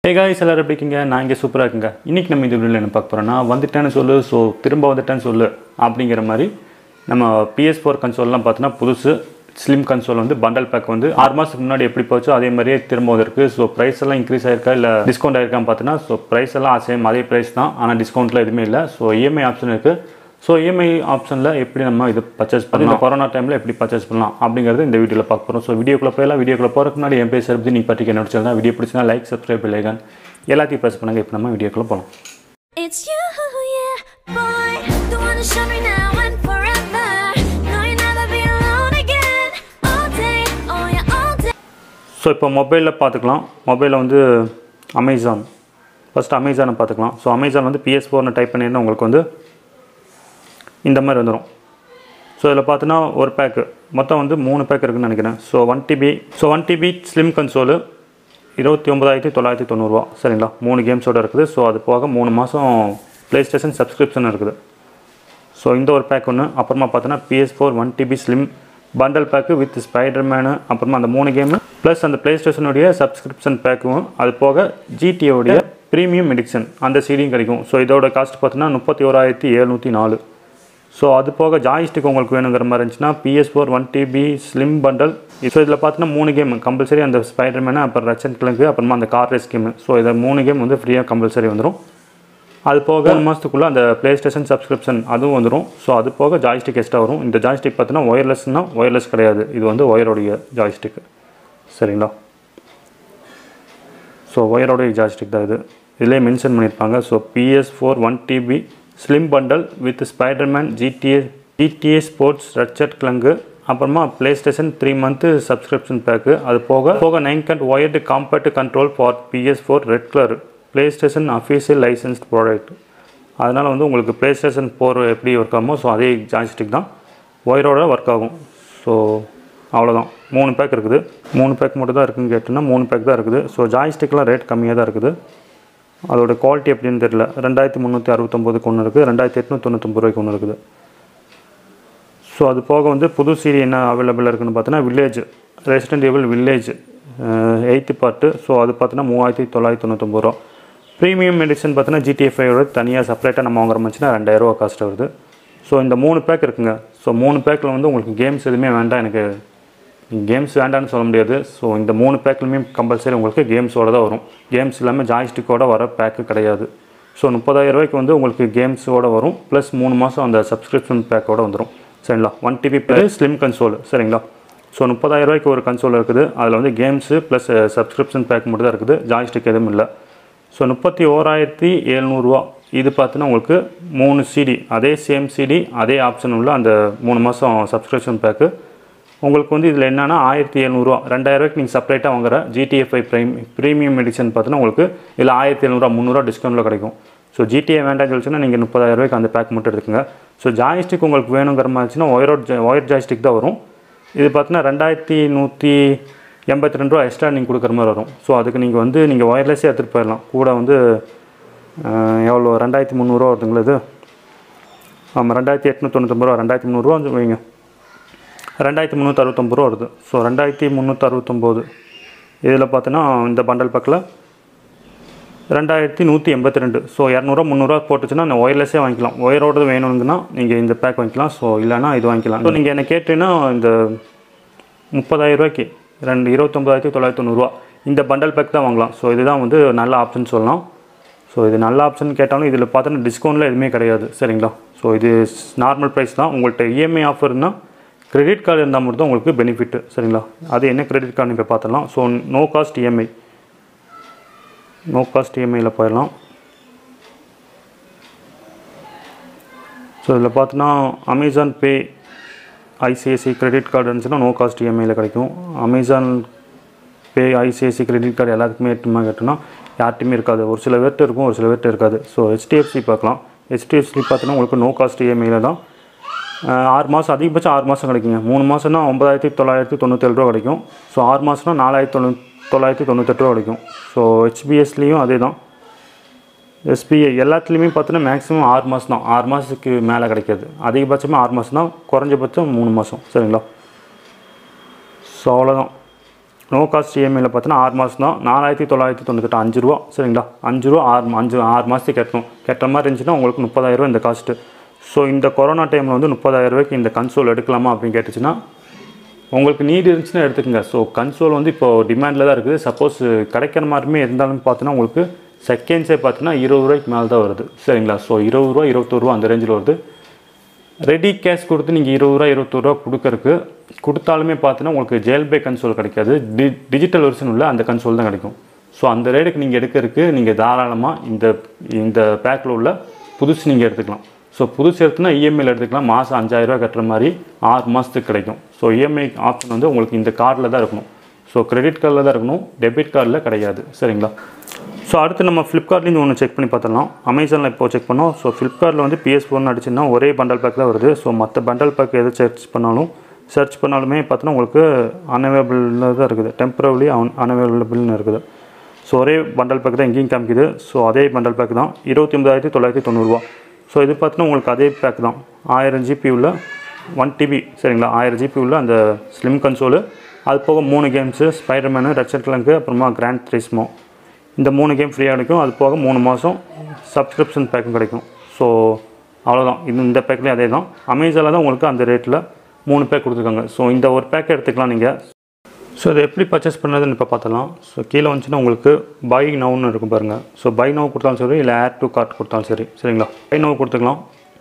Hey guys எல்லாரும் எப்படி இருக்கீங்க நான் இங்கே சூப்பராக இருக்குங்க இன்றைக்கி நம்ம இந்த வீடியோவில் என்ன பார்க்க போகிறோம்னா வந்துட்டேன்னு சொல்லு ஸோ திரும்ப வந்துட்டேன்னு சொல்லு அப்படிங்கிற மாதிரி நம்ம பிஎஸ் ஃபோர் கன்சோல்லாம் பார்த்தோன்னா புதுசு ஸ்லிம் கன்சோல் வந்து பண்டல் பேக் வந்து ஆறு மாதத்துக்கு முன்னாடி எப்படி போச்சோ அதே மாதிரியே திரும்ப வந்திருக்கு ஸோ ப்ரைஸ் எல்லாம் இன்க்ரீஸ் ஆயிருக்கா இல்லை டிஸ்கவுண்ட் ஆயிருக்கான்னு பார்த்தோன்னா ஸோ ப்ரைஸ் எல்லாம் சேம் அதே ப்ரைஸ் தான் ஆனால் டிஸ்கவுண்ட்லாம் எதுவுமே இல்லை ஸோ இஎம்ஐ ஆப்ஷன் இருக்குது ஸோ இஎம்ஐ ஆப்ஷனில் எப்படி நம்ம இது பர்ச்சேஸ் பண்ணலாம் இந்த கொரோனா டைமில் எப்படி பர்ச்சேஸ் பண்ணலாம் அப்படிங்கிறது இந்த வீடியோவில் பார்க்க போகிறோம் ஸோ வீடியோக்குள்ள போயெல்லாம் வீடியோக்குள்ள போகிறதுக்கு முன்னாடி என் பேர் சர்பதி நீ பற்றி என்னோட சேனல் வீடியோ பிடிச்சினா லைக் சப்ஸ்கிரைப் இல்லைகான் எல்லாத்தையும் ப்ரெஸ் பண்ணுங்க இப்போ நம்ம வீடியோக்குள்ள போகலாம் It's you, yeah, boy. The one to show me now and forever. No, you'll never be alone again. All day, oh yeah, all day. So இப்போ மொபைலில் பார்த்துக்கலாம் மொபைலில் வந்து அமேசான் ஃபஸ்ட்டு அமேசானை பார்த்துக்கலாம் ஸோ அமேசான் வந்து பிஎஸ் ஃபோர்னு டைப் பண்ணியிருந்தா உங்களுக்கு வந்து இந்த மாதிரி வந்துடும் ஸோ இதில் பார்த்தோன்னா ஒரு பேக்கு மொத்தம் வந்து மூணு பேக் இருக்குன்னு நினைக்கிறேன் so one TB so one TB slim console இருபத்தி ஒன்பதாயிரத்தி தொள்ளாயிரத்தி தொண்ணூறுரூவா சரிங்களா மூணு கேம்ஸோட இருக்குது ஸோ அது போக மூணு மாதம் ப்ளே ஸ்டேஷன் சப்ஸ்கிரிப்ஷன் இருக்குது ஸோ இந்த ஒரு பேக் ஒன்று அப்புறமா பார்த்தோன்னா PS four one TB slim bundle pack with Spiderman அப்புறமா அந்த மூணு கேமு ப்ளஸ் அந்த ப்ளே ஸ்டேஷனுடைய சப்ஸ்கிரிப்ஷன் பேக்கும் அது போக ஜிடியோடைய ப்ரீமியம் எடிக்ஷன் அந்த சீடியும் கிடைக்கும் ஸோ இதோட காஸ்ட் பார்த்தோன்னா முப்பத்தி ஓராயிரத்தி எழுநூற்றி நாலு ஸோ அது போக ஜாய்ஸ்டிக் உங்களுக்கு வேணுங்கிற மாதிரி இருந்துச்சுன்னா PS four one TB slim bundle so இதில் பார்த்தீங்கன்னா மூணு கேம் கம்பல்சரி அந்த ஸ்பைடர்மேனு அப்புறம் ரச்சன் கிழங்கு அப்புறமா அந்த கார் ரேஸ் கேமு ஸோ இதை மூணு கேம் வந்து ஃப்ரீயாக கம்பல்சரி வந்துடும் அது போக மூணு மாதத்துக்குள்ளே அந்த ப்ளே ஸ்டேஷன் சப்ஸ்கிரிப்ஷன் அதுவும் வந்துடும் ஸோ அது போக ஜாய்ஸ்டிக் எக்ஸ்ட்ரா வரும் இந்த ஜாய்ஸ்டிக் பார்த்தீங்கன்னா ஒயர்லெஸ்னா ஒயர்லெஸ் கிடையாது இது வந்து ஒயரோடைய ஜாய்ஸ்டிக் சரிங்களா ஸோ ஒயரோடைய ஜாய்ஸ்டிக் தான் இது இதிலே மென்ஷன் பண்ணியிருப்பாங்க so PS four one TB slim bundle with Spiderman GTA GTA sports ratchet clank அப்புறமா PlayStation three month subscription pack அது போக போக நைன் கண்ட் wired compact control for PS four red colour PlayStation official licensed product அதனால் வந்து உங்களுக்கு PlayStation four எப்படி work ஆகுமோ ஸோ அதே ஜாய்ஸ்டிக் தான் ஒயரோட ஒர்க் ஆகும் ஸோ அவ்வளோதான் மூணு பேக் இருக்குது மூணு பேக் மட்டும் தான் இருக்குன்னு கேட்டோன்னா மூணு பேக் தான் இருக்குது ஸோ ஜாய்ஸ்டிக்லாம் ரேட் கம்மியாக தான் இருக்குது அதோட குவாலிட்டி எப்படின்னு தெரியல ரெண்டாயிரத்தி முந்நூற்றி அறுபத்தொம்போதுக்கு ஒன்று இருக்குது ரெண்டாயிரத்தி எட்நூற்றி தொண்ணூத்தொம்பது ரூபாய்க்கு ஒன்று இருக்குது ஸோ அது போக வந்து புது சீரி என்ன அவைலபிளாக இருக்குன்னு பார்த்தோன்னா village resident able village eighth part so அது பார்த்தோன்னா மூவாயிரத்தி தொள்ளாயிரத்தி தொண்ணூத்தொம்பது ரூபா ப்ரீமியம் எடிஷன் பார்த்தோன்னா ஜிடிஎஃப்ஐயோட தனியாக செப்பரேட்டாக நம்ம வாங்குற மாதிரிச்சுன்னா ரெண்டாயிரரூவா காஸ்ட் வருது ஸோ இந்த மூணு பேக் இருக்குங்க ஸோ மூணு பேக்கில் வந்து உங்களுக்கு கேம்ஸ் எதுவுமே வேண்டாம் எனக்கு கேம்ஸ் வேண்டாம்னு சொல்ல முடியாது ஸோ இந்த மூணு பேக்லையுமே கம்பல்சரி உங்களுக்கு கேம்ஸோட தான் வரும் கேம்ஸ் இல்லாமல் ஜாய்ஸ்டிக்கோட வர பேக்கு கிடையாது ஸோ முப்பதாயிரம் ரூபாய்க்கு வந்து உங்களுக்கு கேம்ஸோட வரும் ப்ளஸ் மூணு மாதம் அந்த சப்ஸ்கிரிப்ஷன் பேக்கோட வந்துடும் சரிங்களா one TB plus slim console சரிங்களா ஸோ முப்பதாயிரம் ரூபாய்க்கு ஒரு கன்சோல் இருக்குது அதில் வந்து கேம்ஸு ப்ளஸ் சப்ஸ்கிரிப்ஷன் பேக் மட்டும் தான் இருக்குது ஜாய்ஸ்டிக் எதுவும் இல்லை ஸோ முப்பத்தி ஓராயிரத்தி எழுநூறுவா இது பார்த்தீங்கன்னா உங்களுக்கு மூணு சிடி அதே சேம் சிடி அதே ஆப்ஷன் உள்ள அந்த மூணு மாதம் சப்ஸ்கிரிப்ஷன் பேக்கு உங்களுக்கு வந்து இதில் என்னென்னா ஆயிரத்தி எழுநூறுவா ரெண்டாயிரூவாய்க்கு நீங்கள் செப்பரேட்டாக வாங்குற ஜிடிஎஃப்ஐ ப்ரைம் ப்ரீமியம் எடிஷன் பார்த்தீங்கன்னா உங்களுக்கு இதில் ஆயிரத்தி எழுநூறுவா முந்நூறுவா டிஸ்கவுண்ட்டில் கிடைக்கும் ஸோ ஜிடிஏ வேண்டாம்னு சொல்லிச்சுன்னா நீங்கள் முப்பதாயிரம் ரூபாய்க்கு அந்த பேக் மட்டும் எடுத்துக்கங்க ஸோ ஜாய்ஸ்டிக் உங்களுக்கு வேணுங்கிற மாதிரி இருந்துச்சுன்னா ஒயரோட் ஒயர் ஜாய்ஸ்டிக் தான் வரும் இது பார்த்தீங்கன்னா ரெண்டாயிரத்தி நூற்றி எண்பத்தி ரெண்டு ரூபா எக்ஸ்ட்ரா நீங்கள் கொடுக்குற மாதிரி வரும் ஸோ அதுக்கு நீங்கள் வந்து நீங்கள் ஒயர்லெஸ்ஸே எடுத்துகிட்டு போயிடலாம் கூட வந்து அஹ், எவ்வளோ ரெண்டாயிரத்தி முந்நூறுரூவா வருதுங்களா இது ஆமாம் ரெண்டாயிரத்தி எட்நூற்றி தொண்ணூத்தொம்பது ரூபா ரெண்டாயிரத்தி முந்நூறுரூவா வந்து வைங்க ரெண்டாயிரத்தி முந்நூற்றி அறுபத்தொம்பது ரூபா வருது ஸோ ரெண்டாயிரத்தி முந்நூற்றி அறுபத்தொம்போது இதில் பார்த்தீங்கன்னா இந்த பண்டல் பக்கில் ரெண்டாயிரத்தி நூற்றி எண்பத்தி ரெண்டு ஸோ இரநூறுவா முந்நூறுரூவா போட்டுச்சுன்னா நான் ஒயர்லெஸ்ஸே வாங்கிக்கலாம் ஒயரோடது வேணுங்கன்னா நீங்கள் இந்த பேக் வாங்கிக்கலாம் ஸோ இல்லைனா இது வாங்கிக்கலாம் ஸோ நீங்கள் என்ன கேட்டீங்கன்னா இந்த முப்பதாயிரம் ரூபாய்க்கு ரெண்டு இருபத்தொம்பதாயிரத்தி தொள்ளாயிரத்தி தொண்ணூறுரூவா இந்த பண்டல் பேக் தான் வாங்கலாம் ஸோ இதுதான் வந்து நல்ல ஆப்ஷன் சொல்லலாம் ஸோ இது நல்ல ஆப்ஷன் கேட்டாலும் இதில் பார்த்தோன்னா டிஸ்கவுண்ட்டில் எதுவுமே கிடையாது சரிங்களா ஸோ இது நார்மல் ப்ரைஸ் தான் உங்கள்கிட்ட இஎம்ஐ ஆஃபர்னால் கிரெடிட் கார்டு இருந்தால் மட்டும் தான் உங்களுக்கு பெனிஃபிட் சரிங்களா அது என்ன கிரெடிட் கார்டு இப்போ பார்த்துடலாம் so no cost EMI no cost இஎம்ஐயில் போயிடலாம் ஸோ இதில் பார்த்தோன்னா Amazon pay ICICI credit card இருந்துச்சுன்னா நோ காஸ்ட் இஎம்ஐயில் கிடைக்கும் Amazon pay ICICI credit card எல்லாத்துக்குமே எட்டுமா கேட்டோம்னா யார்ட்டையுமே இருக்காது ஒரு சில பேர்ட்டு இருக்கும் ஒரு சில பேர்ட்டு இருக்காது ஸோ ஹெச்டிஎஃப்சி பார்க்கலாம் ஹெச்டிஎஃப்சி பார்த்தோன்னா உங்களுக்கு நோ காஸ்ட் இஎம்ஐயில் தான் அஹ், ஆறு மாதம் அதிகபட்சம் ஆறு மாதம் கிடைக்குங்க மூணு மாதம்னா ஒன்பதாயிரத்தி தொள்ளாயிரத்தி தொண்ணூற்றேழு ரூபா கிடைக்கும் ஸோ ஆறு மாதம்னா நாலாயிரத்தி தொண்ணூ தொள்ளாயிரத்தி தொண்ணூத்தெட்டு ரூபா கிடைக்கும் ஸோ ஹெச்பிஎஸ்லேயும் அதே தான் எஸ்பிஐ எல்லாத்துலேயுமே பார்த்தோன்னா மேக்ஸிமம் ஆறு மாதம் தான் ஆறு மாதத்துக்கு மேலே கிடைக்காது அதிகபட்சமாக ஆறு மாதம் தான் குறைஞ்சபட்சம் மூணு மாதம் சரிங்களா ஸோ அவ்வளோதான் நோ காஸ்ட் இஎம்ஐயில் பார்த்தீங்கன்னா ஆறு மாதம் தான் நாலாயிரத்தி தொள்ளாயிரத்தி தொண்ணூத்தெட்டு அஞ்சு ரூபா சரிங்களா அஞ்சு ரூபா ஆறு அஞ்சு ஆறு மாதத்துக்கு கட்டணும் கட்டுற மாதிரி இருந்துச்சுன்னா உங்களுக்கு முப்பதாயிரரூவா இந்த காஸ்ட்டு ஸோ இந்த கொரோனா டைமில் வந்து முப்பதாயிரம் ரூபாய்க்கு இந்த கன்சோல் எடுக்கலாமா அப்படின்னு கேட்டுச்சுன்னா உங்களுக்கு நீட் இருந்துச்சுன்னா எடுத்துக்கங்க ஸோ கன்சோல் வந்து இப்போ டிமாண்டில் தான் இருக்குது சப்போஸ் கிடைக்கிற மாதிரிமே இருந்தாலும் பார்த்தீங்கன்னா உங்களுக்கு செகண்ட்ஸே பார்த்தீங்கன்னா இருபது ரூபாய்க்கு மேலே தான் வருது சரிங்களா ஸோ இருபது ரூபா இருபத்தொரு ரூபா அந்த ரேஞ்சில் வருது ரெடி கேஷ் கொடுத்து நீங்கள் இருபது ரூபா இருபத்தொரு ரூபா கொடுக்கறக்கு கொடுத்தாலுமே பார்த்தீங்கன்னா உங்களுக்கு ஜெயல்பே கன்சோல் கிடைக்காது டி டிஜிட்டல் வெர்ஷன் உள்ள அந்த கன்சோல் தான் கிடைக்கும் ஸோ அந்த ரேட்டுக்கு நீங்கள் எடுக்கிறதுக்கு நீங்கள் தாராளமாக இந்த இந்த பேக்கில் உள்ள புதுசு நீங்கள் எடுத்துக்கலாம் ஸோ புதுசு எடுத்துனா இஎம்ஐயில் எடுத்துக்கலாம் மாதம் அஞ்சாயிரரூவா கட்டுற மாதிரி ஆறு மாதத்துக்கு கிடைக்கும் ஸோ இஎம்ஐ ஆப்ஷன் வந்து உங்களுக்கு இந்த கார்டில் தான் இருக்கணும் ஸோ கிரெடிட் கார்டில் தான் இருக்கணும் டெபிட் கார்டில் கிடையாது சரிங்களா ஸோ அடுத்து நம்ம ஃப்ளிப்கார்ட்லேருந்து ஒன்று செக் பண்ணி பார்த்துடலாம் அமேசானில் இப்போ செக் பண்ணோம் ஸோ ஃப்ளிப்கார்ட்டில் வந்து பிஎஸ் ஃபோன் அடிச்சுன்னா ஒரே பண்டல் பேக் தான் வருது ஸோ மற்ற பண்டல் பேக் எது சர்ச் பண்ணாலும் சர்ச் பண்ணாலுமே பார்த்தோன்னா உங்களுக்கு அன்அவைலபிளில் தான் இருக்குது டெம்பரவரி அன் அன்அவைலபிள்னு இருக்குது ஸோ ஒரே பண்டல் பேக் தான் எங்கேயும் காமிக்குது ஸோ அதே பண்டல் பேக் தான் இருபத்தி ஒன்பதாயிரத்தி தொள்ளாயிரத்தி தொண்ணூறுரூவா ஸோ இது பார்த்தீங்கன்னா உங்களுக்கு அதே பேக் தான் ஆயிரம் ஜிபி உள்ள ஒன் டிபி சரிங்களா ஆயிரம் ஜிபி உள்ள அந்த ஸ்லிம் கன்சோலு அது போக மூணு கேம்ஸு ஸ்பைடர்மேனு ரச்சர் கிளங்கு அப்புறமா கிராண்ட் த்ரிஸ்மோ இந்த மூணு கேம் ஃப்ரீயாக கிடைக்கும் அது போக மூணு மாதம் சப்ஸ்கிரிப்ஷன் பேக்கும் கிடைக்கும் ஸோ அவ்வளோதான் இது இந்த பேக்லேயும் அதே தான் அமேசானில் தான் உங்களுக்கு அந்த ரேட்டில் மூணு பேக் கொடுத்துருக்காங்க ஸோ இந்த ஒரு பேக்கை எடுத்துக்கலாம் நீங்கள் ஸோ இதை எப்படி பர்ச்சேஸ் பண்ணுறதுன்னு இப்போ பார்த்தலாம் ஸோ கீழே வந்துச்சுன்னா உங்களுக்கு பை நவுன்னு இருக்கும் பாருங்கள் ஸோ பை நவ் கொடுத்தாலும் சரி இல்லை ஆட் டு கார்ட் கொடுத்தாலும் சரி சரிங்களா பை நவ் கொடுத்துக்கலாம்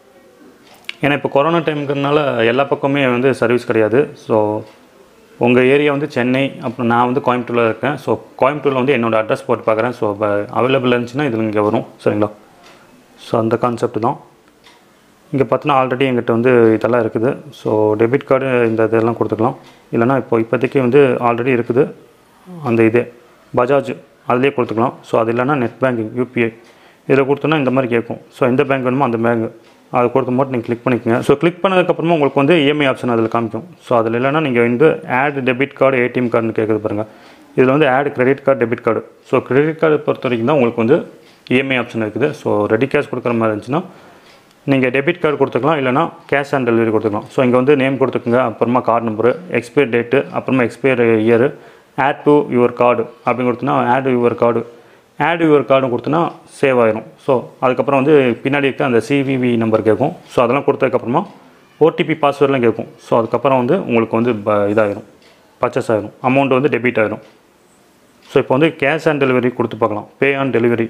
ஏன்னா இப்போ கொரோனா டைமுங்கிறதுனால எல்லா பக்கமே வந்து சர்வீஸ் கிடையாது ஸோ உங்கள் ஏரியா வந்து சென்னை அப்புறம் நான் வந்து கோயம்புத்தூரில் இருக்கேன் ஸோ கோயம்புத்தூரில் வந்து என்னோடய அட்ரஸ் போட்டு பார்க்குறேன் ஸோ அவைலபிள் இருந்துச்சுன்னா இதில் இங்கே வரும் சரிங்களா ஸோ அந்த கான்செப்ட் தான் இங்கே பார்த்தோன்னா ஆல்ரெடி எங்கிட்ட வந்து இதெல்லாம் இருக்குது ஸோ டெபிட் கார்டு இந்த இதெல்லாம் கொடுத்துக்கலாம் இல்லைனா இப்போ இப்போதைக்கு வந்து ஆல்ரெடி இருக்குது அந்த இதே பஜாஜ் அதிலே கொடுத்துக்கலாம் ஸோ அது இல்லைனா நெட் பேங்கிங் யூபிஐ இதில் கொடுத்தோன்னா இந்த மாதிரி கேட்கும் ஸோ எந்த பேங்க் வேணுமோ அந்த பேங்க் அது கொடுத்த மட்டும் நீங்கள் கிளிக் பண்ணிக்கோங்க ஸோ கிளிக் பண்ணதுக்கப்புறமா உங்களுக்கு வந்து இஎம்ஐ ஆப்ஷன் அதில் காமிக்கும் ஸோ அதில் இல்லைனா நீங்கள் வந்து ஆட் டெபிட் கார்டு ஏடிஎம் கார்டுன்னு கேட்குது பாருங்கள் இதில் வந்து add credit card debit card so credit card பொறுத்த வரைக்கும் தான் உங்களுக்கு வந்து இஎம்ஐ ஆப்ஷன் இருக்குது ஸோ ரெடி கேஷ் கொடுக்குற மாதிரி இருந்துச்சுன்னா நீங்கள் டெபிட் கார்டு கொடுத்துக்கலாம் இல்லைனா கேஷ் ஆன் டெலிவரி கொடுத்துக்கலாம் ஸோ இங்கே வந்து நேம் கொடுத்துக்குங்க அப்புறமா கார்டு நம்பரு எக்ஸ்பைர் டேட்டு அப்புறமா expire year add to your card அப்படின்னு கொடுத்தனா add your card add your card கொடுத்தனா சேவ் ஆயிரும் ஸோ அதுக்கப்புறம் வந்து பின்னாடி இருக்க அந்த சிவிவி நம்பர் கேட்கும் ஸோ அதெல்லாம் கொடுத்ததுக்கப்புறமா ஓடிபி பாஸ்வேர்ட்லாம் கேட்கும் ஸோ அதுக்கப்புறம் வந்து உங்களுக்கு வந்து ப இதாகிடும் பர்ச்சேஸ் ஆகிடும் அமௌண்ட் வந்து டெபிட் ஆகிடும் ஸோ இப்போ வந்து கேஷ் ஆன் டெலிவரி கொடுத்து பார்க்கலாம் pay on delivery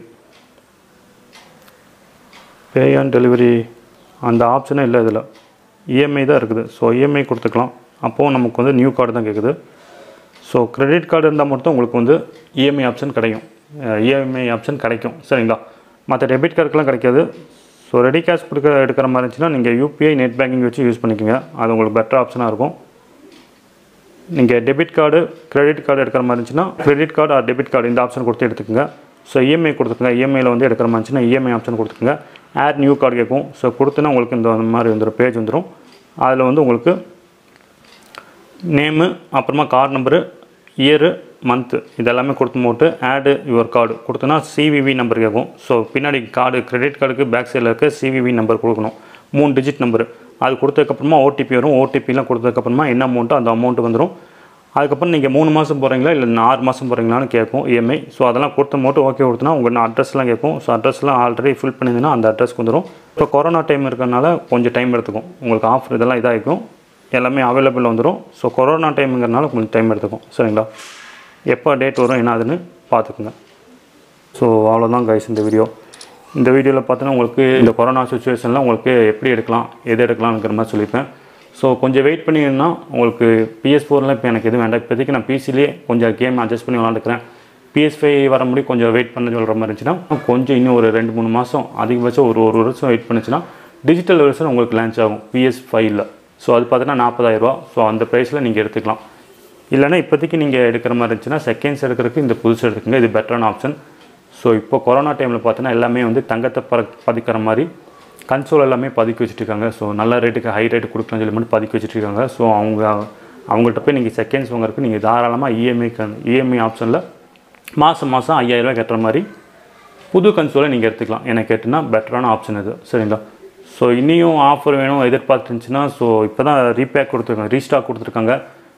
pay on delivery அந்த ஆப்ஷனே இல்லை இதில் இஎம்ஐ தான் இருக்குது ஸோ இஎம்ஐ கொடுத்துக்கலாம் அப்போது நமக்கு வந்து நியூ கார்டு தான் கேட்குது ஸோ கிரெடிட் கார்டு இருந்தால் மட்டும் உங்களுக்கு வந்து இஎம்ஐ ஆப்ஷன் கிடைக்கும் இஎம்ஐ ஆப்ஷன் கிடைக்கும் சரிங்களா மற்ற டெபிட் கார்டுக்கெலாம் கிடைக்காது ஸோ ரெடி கேஷ் கொடுக்க எடுக்கிற மாதிரி இருந்துச்சுன்னா நீங்கள் யூபிஐ நெட் பேங்கிங் வச்சு யூஸ் பண்ணிக்கோங்க அது உங்களுக்கு பெட்டர் ஆப்ஷனாக இருக்கும் நீங்கள் டெபிட் கார்டு கிரெடிட் கார்டு எடுக்கிற மாதிரி இருந்துச்சுன்னா credit card or debit card இந்த ஆப்ஷன் கொடுத்து எடுத்துக்கோங்க ஸோ இஎம்ஐ கொடுத்துக்கோங்க இஎம்ஐயில் வந்து எடுக்கிற மாதிரி இருந்துச்சுன்னா இஎம்ஐ ஆப்ஷன் கொடுத்துக்கோங்க ஆட் நியூ கார்டு கேட்கும் ஸோ கொடுத்தனா உங்களுக்கு இந்த மாதிரி வந்துடும் பேஜ் வந்துடும் அதில் வந்து உங்களுக்கு நேமு அப்புறமா கார்டு நம்பரு இயரு மந்த்து இதெல்லாமே கொடுத்து போட்டு ஆடு யுவர் கார்டு கொடுத்தனா சிவிவி நம்பர் கேட்கும் ஸோ பின்னாடி கார்டு கிரெடிட் கார்டுக்கு பேக் சைடில் இருக்க சிவிவி நம்பர் கொடுக்கணும் மூணு டிஜிட் நம்பரு அது கொடுத்ததுக்கப்புறமா ஓடிபி வரும் ஓடிபிலாம் கொடுத்ததுக்கப்புறமா என்ன அமௌண்ட்டோ அந்த அமௌண்ட் வந்துடும் அதுக்கப்புறம் நீங்கள் மூணு மாதம் போகிறீங்களா இல்லை ஆறு மாதம் போகிறீங்களான்னு கேட்கும் இஎம்ஐ ஸோ அதெல்லாம் கொடுத்த மட்டும் ஓகே கொடுத்தனா உங்கள் அட்ரஸ்லாம் கேட்கும் ஸோ அட்ரஸ்லாம் ஆல்ரெடி ஃபில் பண்ணியிருந்தீங்கன்னா அந்த அட்ரஸ்க்கு வந்துடும் இப்போ கொரோனா டைம் இருக்கிறனால கொஞ்சம் டைம் எடுத்துக்கும் உங்களுக்கு ஆஃபர் இதெல்லாம் இதாகிக்கும் எல்லாமே அவைலபிள் வந்துடும் ஸோ கொரோனா டைமுங்கிறனால கொஞ்சம் டைம் எடுத்துக்கும் சரிங்களா எப்போ டேட் வரும் என்ன ஆகுதுன்னு பார்த்துக்குங்க ஸோ அவ்வளோதான் கைஸ் இந்த வீடியோ இந்த வீடியோவில் பார்த்தோன்னா உங்களுக்கு இந்த கொரோனா சுச்சுவேஷனில் உங்களுக்கு எப்படி எடுக்கலாம் எது எடுக்கலாம்ங்கிற மாதிரி சொல்லியிருப்பேன் ஸோ கொஞ்சம் வெயிட் பண்ணிங்கன்னா உங்களுக்கு பிஎஸ் ஃபோர்லாம் இப்போ எனக்கு எதுவும் வேண்டாம் இப்போதைக்கு நான் பிசிலே கொஞ்சம் கேம் அட்ஜஸ்ட் பண்ணி விளாண்டுக்கிறேன் பிஎஸ் ஃபைவ் வர முடி கொஞ்சம் வெயிட் பண்ண சொல்கிற மாதிரி இருந்துச்சுன்னா கொஞ்சம் இன்னும் ஒரு ரெண்டு மூணு மாதம் அதிகபட்சம் ஒரு ஒரு வருஷம் வெயிட் பண்ணுச்சுன்னா டிஜிட்டல் வெர்ஷன் உங்களுக்கு லான்ச் ஆகும் பிஎஸ் ஃபைவ்ல ஸோ அது பார்த்தீங்கன்னா நாற்பதாயிரரூவா ஸோ அந்த ப்ரைஸில் நீங்கள் எடுத்துக்கலாம் இல்லைனா இப்போதைக்கு நீங்கள் எடுக்கிற மாதிரி இருந்துச்சுன்னா செகண்ட்ஸ் எடுக்கிறதுக்கு இந்த புதுசு எடுத்துக்கங்க இது பெட்டரான ஆப்ஷன் ஸோ இப்போ கொரோனா டைமில் பார்த்தீங்கன்னா எல்லாமே வந்து தங்கத்தை பற பதிக்கிற மாதிரி கன்சோல் எல்லாமே பதுக்கி வச்சுட்ருக்காங்க ஸோ நல்ல ரேட்டுக்கு ஹை ரேட்டு கொடுக்கலாம்னு சொல்லி மட்டும் பதுக்கி வச்சுட்ருக்காங்க ஸோ அவங்க அவங்கள்ட்ட போய் நீங்கள் செகண்ட்ஸ் வாங்குறதுக்கு நீங்கள் தாராளமாக இஎம்ஐ இஎம்ஐ ஆப்ஷனில் மாதம் மாதம் ஐயாயிரரூவா கட்டுற மாதிரி புது கன்சோலை நீங்கள் எடுத்துக்கலாம் எனக்கு கேட்டுனா பெட்டரான ஆப்ஷன் இது சரிங்களா ஸோ இனியும் ஆஃபர் வேணும் எதிர்பார்த்துருந்துச்சுன்னா ஸோ இப்போ தான் ரீபேக் கொடுத்துருக்காங்க ரீஸ்டாக் கொடுத்துருக்காங்க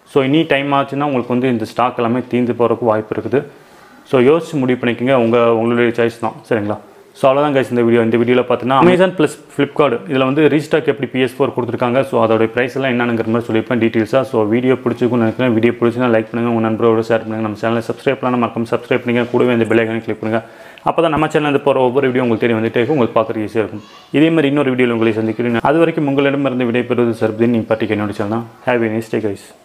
ஸோ இனி டைம் ஆச்சுன்னா உங்களுக்கு வந்து இந்த ஸ்டாக் எல்லாமே தீர்ந்து போகிறதுக்கு வாய்ப்பு இருக்குது ஸோ யோசிச்சு முடிவு பண்ணிக்கோங்க உங்கள் உங்களுடைய சாய்ஸ் தான் சரிங்களா ஸோ அவ்வளோதான் கைஸ் இந்த வீடியோ இந்த வீடியோவில் பார்த்தீங்கன்னா அமேசான் ப்ளஸ் ஃப்ளிப்கார்ட் இதில் வந்து ரீஸ்டாக் எப்படி பிஎஸ் ஃபோர் கொடுத்துருக்காங்க ஸோ அதோட ப்ரைஸ் எல்லாம் என்னங்கிற மாதிரி சொல்லியிருப்பேன் டீட்டெயில்ஸாக ஸோ வீடியோ பிடிச்சிருக்கும்னு நினைக்கிறேன் வீடியோ பிடிச்சினா லைக் பண்ணுங்கள் உங்கள் நண்பரோட ஷேர் பண்ணுங்கள் நம்ம சேனலை சப்ஸ்கிரைப் பண்ணலாம் மறக்காம சப்ஸ்கிரைப் பண்ணுங்க கூடவே இந்த பெல் ஐக்கானை கிளிக் பண்ணுங்கள் அப்போ தான் நம்ம சேனல் போகிற ஒவ்வொரு வீடியோ உங்களுக்கு தெரிய வந்துட்டே இருக்கும் உங்களுக்கு பார்க்குறது ஈஸியாக இருக்கும் இதே மாதிரி இன்னொரு வீடியோவில் உங்களை சந்திக்கிறேன் அது வரைக்கும் உங்களிடமிருந்து விடைபெறுவது சர்பின் நீ பட்டிக்கு என்னோட சேனல் தான் ஹேவி நெஸ்டே கைஸ்